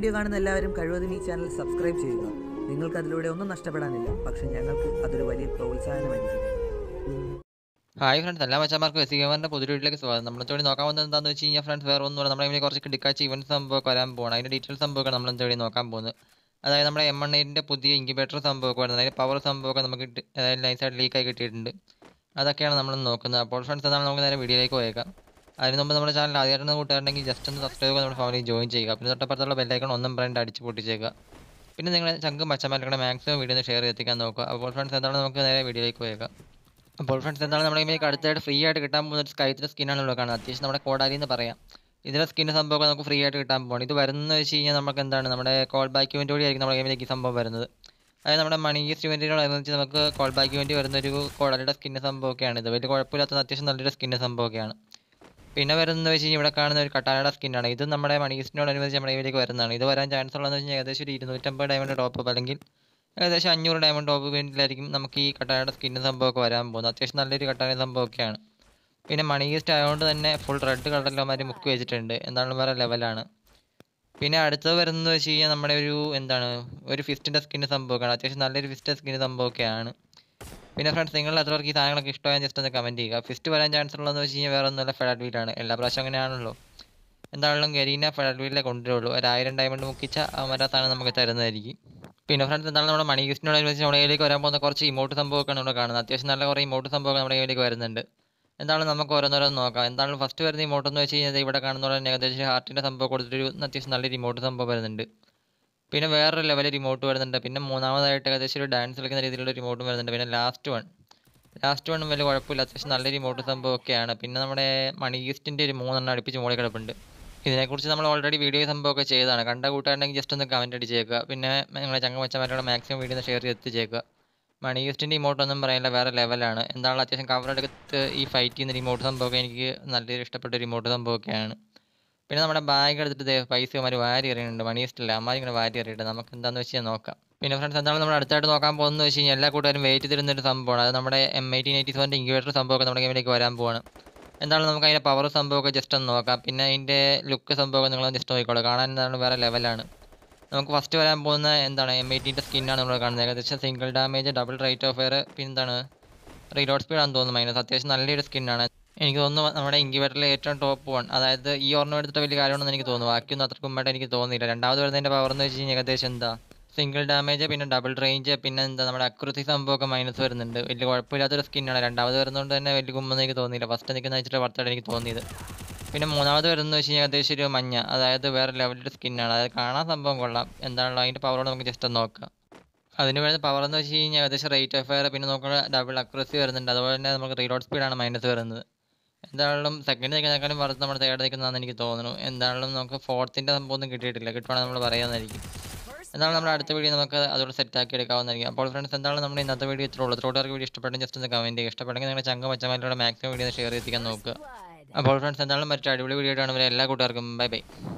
video കാണുന്ന എല്ലാവരും കഴിവതും ഈ ചാനൽ സബ്സ്ക്രൈബ് ചെയ്യുക നിങ്ങൾക്ക് അതിലൂടെ ഒന്നും നഷ്ടപ്പെടാനില്ല പക്ഷെ ഞങ്ങൾക്ക് അതൊരു വലിയ പ്രോത്സാഹനമായിരിക്കും ഹായ് ഫ്രണ്ട്സ് എല്ലാ മച്ചന്മാർക്കും എസ് ഗെയിമറിൻ്റെ പുതിയ വീട്ടിലേക്ക് സ്വാഗതം നമ്മൾ തോടി നോക്കാൻ പോകുന്നത് എന്താണെന്ന് വെച്ച് കഴിഞ്ഞാൽ ഫ്രണ്ട്സ് വേറെ ഒന്നുമില്ല നമ്മുടെ ഇവിടെ കുറച്ച് ഡിക്കാച്ച് ഇവൻറ്റ് സംഭവമൊക്കെ വരാൻ പോകണം അതിൻ്റെ ഡീറ്റെയിൽസ് സംഭവമൊക്കെ നമ്മൾ തോടി നോക്കാൻ പോകുന്നത് അതായത് നമ്മുടെ എം എൺ എയ്റ്റിൻ്റെ പുതിയ ഇൻക്യുബേറ്റർ സംഭവമൊക്കെ വരുന്നത് അതിൻ്റെ പവർ സംഭവമൊക്കെ നമുക്ക് കിട്ടി അതായത് നൈസായിട്ട് ലീക്കായി കിട്ടിയിട്ടുണ്ട് അതൊക്കെയാണ് നമ്മൾ നോക്കുന്നത് അപ്പോൾ ഫ്രണ്ട്സ് എന്താണ് നമുക്ക് നേരെ വീഡിയോയിലേക്ക് പോയേക്കാം അതിന് മുമ്പ് നമ്മുടെ ചാനൽ ആദ്യമായിട്ട് കൂട്ടുകാരുണ്ടെങ്കിൽ ജസ്റ്റ് ഒന്ന് സബ്സ്ക്രൈബ് ചെയ്ത് നമ്മുടെ ഫാമിലി ജോയിൻ ചെയ്യുക പിന്നെ തൊട്ടപ്പുറത്തുള്ള ബെല്ലൈക്കൺ ഒന്നും പറയേണ്ട അടിച്ച് പൊട്ടിച്ചേക്കുക പിന്നെ നിങ്ങൾ ചങ്കും മച്ചന്മാരുടെ മാക്സിമം വീഡിയോ ഒന്ന് ഷെയർ ചെയ്തെത്തിക്കാൻ നോക്കുക അപ്പോൾ ഫ്രണ്ട്സ് എന്താണ് നമുക്ക് നേരെ വീഡിയോയിലേക്ക് പോയേക്കാം അപ്പോൾ ഫ്രണ്ട്സ് എന്താണ് നമ്മുടെ ഇതിലേക്ക് അടുത്തായിട്ട് ഫ്രീ ആയിട്ട് കിട്ടാൻ പോകുന്ന ഒരു സ്കൈത്തിൻ്റെ സ്കിന്നാണ് ഇവിടെ കാണുന്നത് അത്യാവശ്യം നമ്മുടെ കോടാലി എന്ന് പറയാം ഇതിൻ്റെ സ്കിൻ സംഭവമൊക്കെ നമുക്ക് ഫ്രീ ആയിട്ട് കിട്ടാൻ പോകുന്നത് ഇത് വരുന്നതെന്ന് വെച്ച് കഴിഞ്ഞാൽ നമുക്ക് എന്താണ് നമ്മുടെ കോൾ ബാക്ക് ഇവൻ്റ് വഴിയായിരിക്കും നമ്മുടെ ഗെയിമിലേക്ക് ഈ സംഭവം വരുന്നത് അതായത് നമ്മുടെ മണി ഈസ്റ്റ് ഇവൻറ്റിനോടനുബന്ധിച്ച് നമുക്ക് കോൾ ബാക്ക് ഇവൻറ്റ് വരുന്ന ഒരു കോടാലിയുടെ സ്കിന്ന് സംഭവമൊക്കെയാണ് ഇത് വലിയ കുഴപ്പമില്ലാത്ത അത്യാവശ്യം നല്ലൊരു സ്കിന്ന് സംഭവമൊക്കെയാണ് പിന്നെ വരുന്നത് വെച്ച് കഴിഞ്ഞാൽ ഇവിടെ കാണുന്ന ഒരു കട്ടാനയുടെ സ്കിന്നാണ് ഇത് നമ്മുടെ മണി ഈസ്റ്റിനോടനുബന്ധിച്ച് നമ്മുടെ ഇതിലേക്ക് വരുന്നതാണ് ഇത് വരാൻ ചാൻസ് ഉള്ളതെന്ന് വെച്ച് കഴിഞ്ഞാൽ ഏകദേശം ഒരു ഇരുന്നൂറ്റമ്പത് ഡയമണ്ട് ടോപ്പ് അല്ലെങ്കിൽ ഏകദേശം അഞ്ഞൂറ് ഡയമണ്ട് ടോപ്പ് വേണ്ടിയിലായിരിക്കും നമുക്ക് ഈ കട്ടാനയുടെ സ്കിന്ന് സംഭവമൊക്കെ വരാൻ പോകുന്നത് അത്യാവശ്യം നല്ലൊരു കട്ടാന സംഭവമൊക്കെയാണ് പിന്നെ മണി ഈസ്റ്റ് ആയതുകൊണ്ട് തന്നെ ഫുൾ റെഡ് കളറിലമാര് മുക്കി വെച്ചിട്ടുണ്ട് എന്താണ് വേറെ ലെവലാണ് പിന്നെ അടുത്തത് വരുന്നത് വെച്ച് കഴിഞ്ഞാൽ നമ്മുടെ ഒരു എന്താണ് ഒരു ഫിസ്റ്റിൻ്റെ സ്കിന്ന് സംഭവമൊക്കെയാണ് അത്യാവശ്യം നല്ലൊരു ഫിസ്റ്റ് സ്കിന്ന് സംഭവമൊക്കെയാണ് പിന്നെ ഫ്രണ്ട്സ് നിങ്ങൾ എത്ര പേർക്ക് ഈ സാധനങ്ങളൊക്കെ ഇഷ്ടമായാൽ ജസ്റ്റ് ഒന്ന് കമൻറ്റ് ചെയ്യുക ഫിസ്റ്റ് വരാൻ ചാൻസ് ഉള്ളതെന്ന് വെച്ച് കഴിഞ്ഞാൽ വേറെ ഒന്നുമല്ല ഫെഡൽ വീലാണ് എല്ലാ പ്രാവശ്യം അങ്ങനെയാണല്ലോ എന്താണെങ്കിലും ഗരീന ഫെഡൽ വീലിലെ കൊണ്ടുവരുള്ളൂ ഒരു ആയിരം ഡയമണ്ട് മുക്കിച്ച മരത്താണ് നമുക്ക് തരുന്നതായിരിക്കും പിന്നെ ഫ്രണ്ട്സ് എന്താണ് നമ്മുടെ മണി ഗിഫ്റ്റിനോട് അനുബന്ധിച്ച് നമ്മുടെ കയ്യിലേക്ക് വരാൻ പോകുന്ന കുറച്ച് ഇമോട്ട് സംഭവമൊക്കെയാണ് ഇവിടെ കാണുന്നത് അത്യാവശ്യം നല്ല കുറേ ഇമോട്ട് സംഭവങ്ങൾ നമ്മുടെ കയ്യിലേക്ക് വരുന്നുണ്ട് എന്താണ് നമുക്ക് ഓരോന്നോരോന്ന് നോക്കാം എന്താണ് ഫസ്റ്റ് വരുന്ന ഇമോട്ട് എന്ന് വെച്ച് കഴിഞ്ഞാൽ ഇവിടെ കാണുന്ന പോലെ തന്നെ ഏകദേശം ഹാർട്ടിൻ്റെ സംഭവം കൊടുത്തിട്ടൊരു അത്യാവശ്യം നല്ലൊരു ഇമോട്ട് സംഭവം വരുന്നുണ്ട് പിന്നെ വേറൊരു ലെവലിൽ റിമോട്ട് വരുന്നുണ്ട് പിന്നെ മൂന്നാമതായിട്ട് ഏകദേശം ഒരു ഡാൻസ് കളിക്കുന്ന രീതിയിലുള്ള റിമോട്ടും വരുന്നുണ്ട് പിന്നെ ലാസ്റ്റ് വൺ ലാസ്റ്റ് വണ്ണും വലിയ കുഴപ്പമില്ല അത്യാവശ്യം നല്ല റിമോട്ട് സംഭവമൊക്കെയാണ് പിന്നെ നമ്മുടെ മണി ഈസ്റ്റിൻ്റെ ഒരു മൂന്നെണ്ണം അടുപ്പിച്ച് മുകളിൽ കിടപ്പുണ്ട് ഇതിനെക്കുറിച്ച് നമ്മൾ ഓൾറെഡി വീഡിയോ സംഭവമൊക്കെ ചെയ്തതാണ് കണ്ട കൂട്ടുകാരുണ്ടെങ്കിൽ ജസ്റ്റ് ഒന്ന് കമൻറ്റ് അടിച്ചേക്കുക പിന്നെ നിങ്ങളെ ചങ്ങമച്ചമാരോട് മാക്സിമം വീഡിയോ ഷെയർ ചെയ്ത് എത്തിച്ചേക്കുക മണി ഈസ്റ്റിൻ്റെ ഇമോട്ടൊന്നും പറയാനില്ല വേറെ ലെവലാണ് എന്താണ് അത്യാവശ്യം കവർ എടുത്ത് ഈ ഫൈറ്റ് ചെയ്യുന്ന റിമോട്ട് സംഭവമൊക്കെ എനിക്ക് നല്ലൊരു ഇഷ്ടപ്പെട്ട റിമോട്ട് സംഭവമൊക്കെയാണ് പിന്നെ നമ്മുടെ ബാഗ് എടുത്തിട്ട് ദേ പൈസ അവന്മാർ വാരി എറിയുന്നുണ്ട് മണി ഇഷ്ടമില്ല അമ്മ ഇങ്ങനെ വാരി എറിയിട്ട് നമുക്ക് എന്താണെന്ന് വെച്ചാൽ നോക്കാം പിന്നെ ഫ്രണ്ട്സ് എന്താണ് നമ്മൾ അടുത്തായിട്ട് നോക്കാൻ പോകുന്നത് വെച്ച് കഴിഞ്ഞാൽ എല്ലാ കൂട്ടുകാരും വെയിറ്റ് തരുന്ന ഒരു സംഭവമാണ് അത് നമ്മുടെ എം എയ്റ്റീൻ എയ്റ്റി സെവൻ്റെ ഇൻക്യുബേറ്റർ സംഭവമൊക്കെ നമ്മുടെ ഗെയിമിലേക്ക് വരാൻ പോവാണ് എന്താണ് നമുക്ക് അതിൻ്റെ പവർ സംഭവമൊക്കെ ജസ്റ്റ് ഒന്ന് നോക്കാം പിന്നെ അതിൻ്റെ ലുക്ക് സംഭവമൊക്കെ നിങ്ങൾ ജസ്റ്റ് നോക്കിക്കോളൂ കാണാൻ എന്താണ് വേറെ ലെവലാണ് നമുക്ക് ഫസ്റ്റ് വരാൻ പോകുന്ന എന്താണ് എം എയ്റ്റീൻ്റെ സ്കിന്നാണ് നമ്മൾ കാണുന്നത് ഏകദേശം single damage double rate of air പിന്നെ എന്താണ് റീലോഡ് സ്പീഡ് ആണെന്ന് തോന്നുന്നു മൈനസ് അത്യാവശ്യം നല്ലൊരു സ്കിന്നാണ് എനിക്ക് തോന്നുന്നു നമ്മുടെ ഇൻക്യുബേറ്ററിലെ ഏറ്റവും ടോപ്പ് വൺ അതായത് ഈ ഓർമ്മ എടുത്തിട്ട് വലിയ കാര്യമാണെന്ന് എനിക്ക് തോന്നുന്നു ബാക്കിയൊന്നും അത്ര മുമ്പായിട്ട് എനിക്ക് തോന്നിയില്ല രണ്ടാമത് വരുന്നതിൻ്റെ പവർ എന്ന് വെച്ച് കഴിഞ്ഞാൽ ഏകദേശം എന്താ സിംഗിൾ ഡാമേജ് പിന്നെ ഡബിൾ റേഞ്ച് പിന്നെ എന്താ നമ്മുടെ അക്രസി സംഭവമൊക്കെ മൈനസ് വരുന്നുണ്ട് വലിയ കുഴപ്പമില്ലാത്തൊരു സ്കിന്നാണ് രണ്ടാമത് വരുന്നതുകൊണ്ട് തന്നെ വലിയ കുമ്പെന്ന് എനിക്ക് തോന്നിയില്ല ഫസ്റ്റ് നിൽക്കുന്ന വെച്ചിട്ട് വർത്തായിട്ട് എനിക്ക് തോന്നിയത് പിന്നെ മൂന്നാമത് വരുന്നത് വെച്ച് കഴിഞ്ഞാൽ ഏകദേശം ഒരു മഞ്ഞ അതായത് വേറെ ലെവലിൻ്റെ സ്കിന്നാണ് അതായത് കാണാൻ സംഭവം കൊള്ളാം എന്താണല്ലോ അതിൻ്റെ പവറോട് നമുക്ക് ജസ്റ്റ് ഒന്ന് നോക്കാം അതിന് വരുന്ന പവർ എന്ന് വെച്ച് കഴിഞ്ഞാൽ ഏകദേശം റേറ്റ് ഓഫ് ഫയർ പിന്നെ നോക്കുന്ന ഡബിൾ അക്രസി വരുന്നുണ്ട് അതുപോലെ തന്നെ നമുക്ക് റീലോഡ് സ്പീഡാണ് മൈനസ് വരുന്നത് എന്താണെങ്കിലും സെക്കൻഡ് നിൽക്കുന്നതിനേക്കാളും പുറത്ത് നമ്മൾ തേർഡ് നിൽക്കുന്നതാണെന്ന് എനിക്ക് തോന്നുന്നു എന്താണെങ്കിലും നമുക്ക് ഫോർത്തിൻ്റെ സംഭവം ഒന്നും കിട്ടിയിട്ടില്ല കിട്ടുവാണെങ്കിൽ നമ്മൾ പറയാമെന്നായിരിക്കും എന്താണ് നമ്മുടെ അടുത്ത വീഡിയോ നമുക്ക് അതോടെ സെറ്റ് ആക്കി എടുക്കാവുന്നതായിരിക്കും അപ്പോൾ ഫ്രണ്ട്സ് എന്താണ് നമ്മുടെ ഇന്നത്തെ വീഡിയോ ഇത്ര ഉള്ളൂ ത്രോട്ടർക്ക് വീഡിയോ ഇഷ്ടപ്പെട്ടെങ്കിൽ ജസ്റ്റ് ഒന്ന് കമൻറ്റ് ചെയ്യുക ഇഷ്ടപ്പെട്ടെങ്കിൽ നിങ്ങളുടെ ചങ്ക മച്ചമാരിലൂടെ മാക്സിമം വീഡിയോ ഷെയർ ചെയ്തിരിക്കാൻ നോക്കുക അപ്പോൾ ഫ്രണ്ട്സ് എന്താണ് മറ്റൊരു അടിപൊളി വീഡിയോ കാണുമ്പോൾ എല്ലാ കൂട്ടുകാർക്കും ബൈ ബൈ